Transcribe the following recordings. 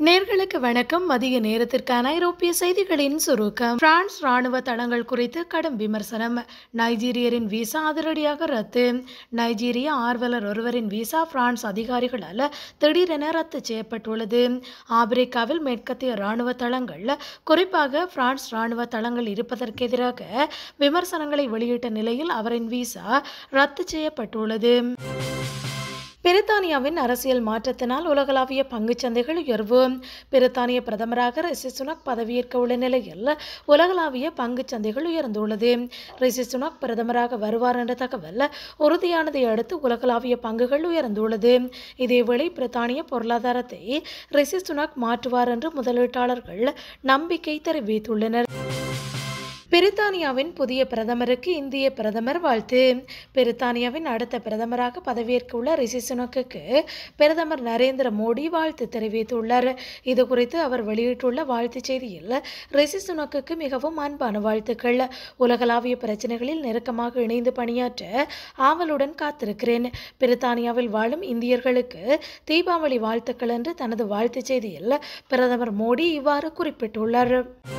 நேர்களுக்கு வணக்கம் மதிய நேரத்திற்கான ஐரோப்பிய செய்திகளின் சுருக்கம் பிரான்ஸ் ராணுவ தளங்கள் குறித்து கடும் விமர்சனம் நைஜீரியரின் விசா அதிரடியாக ரத்து நைஜீரிய ஆர்வலர் ஒருவரின் விசா பிரான்ஸ் அதிகாரிகளால் திடீரென ரத்து செய்யப்பட்டுள்ளது ஆப்பிரிக்காவில் மேற்கத்திய ராணுவ தளங்கள் குறிப்பாக பிரான்ஸ் ராணுவ தளங்கள் இருப்பதற்கு எதிராக விமர்சனங்களை வெளியிட்ட நிலையில் அவரின் விசா ரத்து செய்யப்பட்டுள்ளது பிரித்தானியாவின் அரசியல் மாற்றத்தினால் உலகளாவிய பங்குச் சந்தைகள் உயர்வு பிரித்தானிய பிரதமராக ரிஷி சுனக் பதவியேற்க உள்ள நிலையில் உலகளாவிய பங்குச் சந்தைகள் உயர்ந்துள்ளது ரிஷி சுனக் பிரதமராக வருவார் என்ற தகவல் உறுதியானதை அடுத்து உலகளாவிய பங்குகள் உயர்ந்துள்ளது இதேவேளை பிரித்தானிய பொருளாதாரத்தை ரிஷி சுனக் மாற்றுவார் என்று முதலீட்டாளர்கள் நம்பிக்கை தெரிவித்துள்ளனர் பிரித்தானியாவின் புதிய பிரதமருக்கு இந்திய பிரதமர் வாழ்த்து பிரித்தானியாவின் அடுத்த பிரதமராக பதவியேற்க உள்ள ரிஷி சுனக்குக்கு பிரதமர் நரேந்திர மோடி வாழ்த்து தெரிவித்துள்ளார் இது குறித்து அவர் வெளியிட்டுள்ள வாழ்த்துச் செய்தியில் ரிஷி சுனக்குக்கு மிகவும் அன்பான வாழ்த்துக்கள் உலகளாவிய பிரச்சனைகளில் நெருக்கமாக இணைந்து பணியாற்ற ஆவலுடன் காத்திருக்கிறேன் பிரித்தானியாவில் வாழும் இந்தியர்களுக்கு தீபாவளி வாழ்த்துக்கள் என்று தனது வாழ்த்துச் செய்தியில் பிரதமர் மோடி இவ்வாறு குறிப்பிட்டுள்ளார்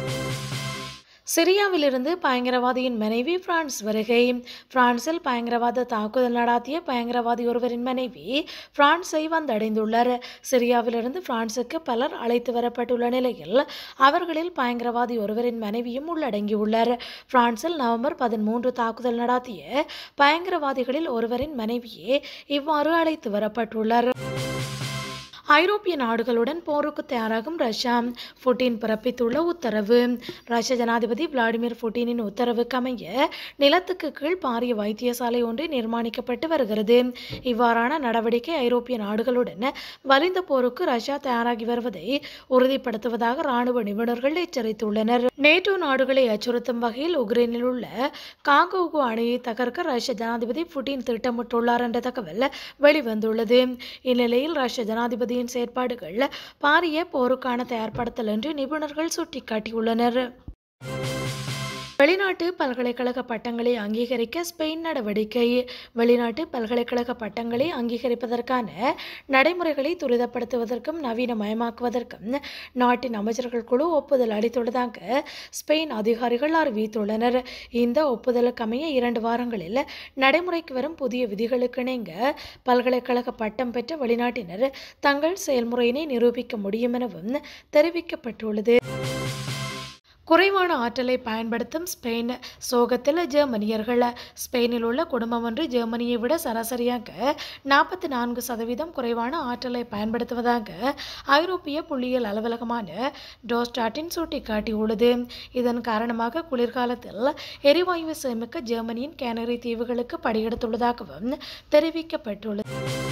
சிரியாவிலிருந்து பயங்கரவாதியின் மனைவி பிரான்ஸ் வருகை பிரான்சில் பயங்கரவாத தாக்குதல் நடாத்திய பயங்கரவாதி ஒருவரின் மனைவி பிரான்ஸை வந்தடைந்துள்ளார் சிரியாவிலிருந்து பிரான்சுக்கு பலர் அழைத்து வரப்பட்டுள்ள நிலையில் அவர்களில் பயங்கரவாதி ஒருவரின் மனைவியும் உள்ளடங்கியுள்ளார் பிரான்சில் நவம்பர் பதிமூன்று தாக்குதல் நடாத்திய பயங்கரவாதிகளில் ஒருவரின் மனைவியே இவ்வாறு அழைத்து வரப்பட்டுள்ளார் ஐரோப்பிய நாடுகளுடன் போருக்கு தயாராகும் ரஷ்யா புட்டின் பிறப்பித்துள்ள உத்தரவு ரஷ்ய ஜனாதிபதி விளாடிமிர் புட்டினின் உத்தரவுக்கு அமைய நிலத்துக்கு கீழ் பாரிய வைத்தியசாலை ஒன்று நிர்மாணிக்கப்பட்டு வருகிறது இவ்வாறான நடவடிக்கை ஐரோப்பிய நாடுகளுடன் வலிந்த போருக்கு ரஷ்யா தயாராகி வருவதை உறுதிப்படுத்துவதாக ராணுவ நிபுணர்கள் எச்சரித்துள்ளனர் நேட்டோ நாடுகளை அச்சுறுத்தும் வகையில் உக்ரைனில் உள்ள காங்கோகு அணையை தகர்க்க ரஷ்ய ஜனாதிபதி புட்டின் திட்டமிட்டுள்ளார் என்ற தகவல் வெளிவந்துள்ளது இந்நிலையில் ரஷ்ய ஜனாதிபதி மோடியின் செயற்பாடுகள் பாரிய போருக்கான தயார்படுத்தல் என்று நிபுணர்கள் சுட்டிக்காட்டியுள்ளனர் வெளிநாட்டு பல்கலைக்கழக பட்டங்களை அங்கீகரிக்க ஸ்பெயின் நடவடிக்கை வெளிநாட்டு பல்கலைக்கழக பட்டங்களை அங்கீகரிப்பதற்கான நடைமுறைகளை துரிதப்படுத்துவதற்கும் நவீனமயமாக்குவதற்கும் நாட்டின் அமைச்சர்கள் குழு ஒப்புதல் அளித்துள்ளதாக ஸ்பெயின் அதிகாரிகள் அறிவித்துள்ளனர் இந்த ஒப்புதலுக்கு அமைய இரண்டு வாரங்களில் நடைமுறைக்கு வரும் புதிய விதிகளுக்கு இணங்க பல்கலைக்கழக பட்டம் பெற்ற வெளிநாட்டினர் தங்கள் செயல்முறையினை நிரூபிக்க முடியும் எனவும் தெரிவிக்கப்பட்டுள்ளது குறைவான ஆற்றலை பயன்படுத்தும் ஸ்பெயின் சோகத்தில் ஜெர்மனியர்கள் ஸ்பெயினில் உள்ள குடும்பம் ஒன்று ஜெர்மனியை விட சராசரியாக நாற்பத்தி நான்கு சதவீதம் குறைவான ஆற்றலை பயன்படுத்துவதாக ஐரோப்பிய புள்ளியியல் அலுவலகமான டோஸ்டாட்டின் சுட்டிக்காட்டியுள்ளது இதன் காரணமாக குளிர்காலத்தில் எரிவாயு சேமிக்க ஜெர்மனியின் கேனரி தீவுகளுக்கு படியெடுத்துள்ளதாகவும் தெரிவிக்கப்பட்டுள்ளது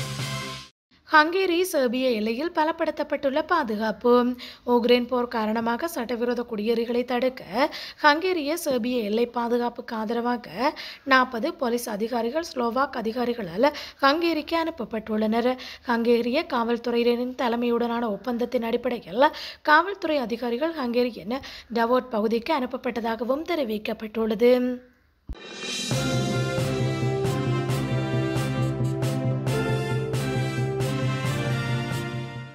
ஹங்கேரி செர்பிய எல்லையில் பலப்படுத்தப்பட்டுள்ள பாதுகாப்பு உக்ரைன் போர் காரணமாக சட்டவிரோத குடியேறிகளை தடுக்க ஹங்கேரிய செர்பிய எல்லை பாதுகாப்புக்கு ஆதரவாக நாற்பது போலீஸ் அதிகாரிகள் ஸ்லோவாக் அதிகாரிகளால் ஹங்கேரிக்கு அனுப்பப்பட்டுள்ளனர் ஹங்கேரிய காவல்துறையினரின் தலைமையுடனான ஒப்பந்தத்தின் அடிப்படையில் காவல்துறை அதிகாரிகள் ஹங்கேரியின் டவோட் பகுதிக்கு அனுப்பப்பட்டதாகவும் தெரிவிக்கப்பட்டுள்ளது